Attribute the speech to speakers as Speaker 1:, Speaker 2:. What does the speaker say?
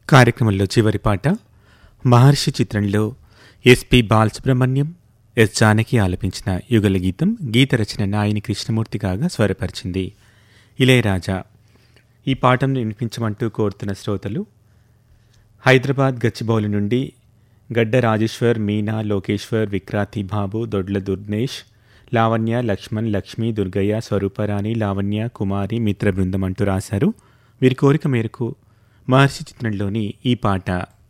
Speaker 1: కార్యక్రమంలో చివరి పాట మహర్షి చిత్రంలో ఎస్పి బాలసుబ్రహ్మణ్యం ఎస్ జానకి ఆలపించిన యుగల గీతం గీత రచన నాయని కృష్ణమూర్తి కాగా స్వరపరిచింది ఇళయరాజా ఈ పాటను వినిపించమంటూ కోరుతున్న శ్రోతలు హైదరాబాద్ గచ్చిబౌలి నుండి గడ్డ రాజేశ్వర్ మీనా లోకేశ్వర్ విక్రాంతి బాబు దొడ్ల దుర్నేష్ లావణ్య లక్ష్మణ్ లక్ష్మి దుర్గయ్య స్వరూపరాణి లావణ్య కుమారి మిత్ర బృందం అంటూ రాశారు వీరి కోరిక మేరకు మహర్షి చిత్రంలోని ఈ పాట